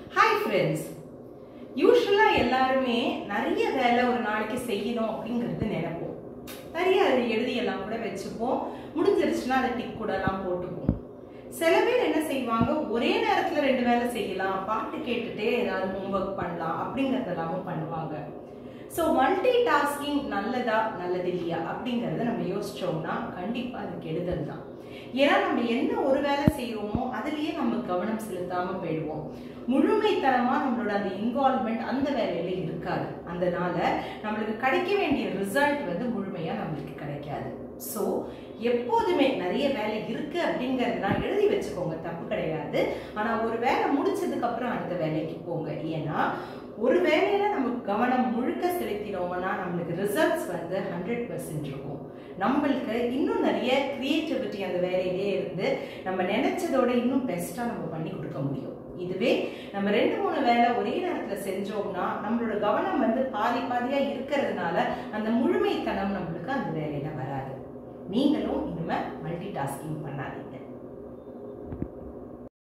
hi friends யூஸ்வலாக எல்லாருமே நிறைய வேலை ஒரு நாளைக்கு செய்யணும் அப்படிங்கிறது நினைப்போம் நிறைய அதை எழுதியெல்லாம் கூட வச்சுப்போம் முடிஞ்சிருச்சுன்னா அதை டிக் கூடலாம் போட்டுப்போம் சில பேர் என்ன செய்வாங்க ஒரே நேரத்தில் ரெண்டு வேலை செய்யலாம் பாட்டு கேட்டுட்டே ஏதாவது ஹோம்ஒர்க் பண்ணலாம் அப்படிங்கிறதெல்லாமும் பண்ணுவாங்க ஸோ மல்டி டாஸ்கிங் நல்லதா நல்லது இல்லையா அப்படிங்கிறத நம்ம யோசிச்சோம்னா கண்டிப்பாக அது கெடுதல் தான் ஏன்னா நம்ம என்ன ஒரு வேலை செய்கிறோமோ அதுலேயே நம்ம கவனம் செலுத்தாமல் போயிடுவோம் முழுமைத்தனமாக நம்மளோட அந்த இன்வால்மெண்ட் அந்த வேலையில இருக்காது அதனால நம்மளுக்கு கிடைக்க வேண்டிய ரிசல்ட் வந்து முழுமையாக நம்மளுக்கு கிடைக்காது ஸோ எப்போதுமே நிறைய வேலை இருக்கு அப்படிங்கிறதுலாம் எழுதி வச்சுக்கோங்க தப்பு கிடையாது ஆனால் ஒரு வேலை முடிச்சதுக்கு அப்புறம் அடுத்த வேலைக்கு போங்க ஏன்னா ஒரு வேலையில நம்ம கவனம் முழுக்க செலுத்தினோம்னா நம்மளுக்கு ரிசல்ட்ஸ் வந்து ஹண்ட்ரட் பர்சன்ட் இருக்கும் நம்மளுக்கு இன்னும் நிறைய கிரியேட்டிவிட்டி அந்த வேலையிலே இருந்து நம்ம நினைச்சதோட இன்னும் பெஸ்ட்டாக நம்ம பண்ணி கொடுக்க முடியும் இதுவே நம்ம ரெண்டு மூணு வேலை ஒரே நேரத்தில் செஞ்சோம்னா நம்மளோட கவனம் வந்து பாதி பாதியாக இருக்கிறதுனால அந்த முழுமைத்தனம் நம்மளுக்கு அந்த வேலையில வராது நீங்களும் இனிமே மல்டி டாஸ்கிங் பண்ணாதீங்க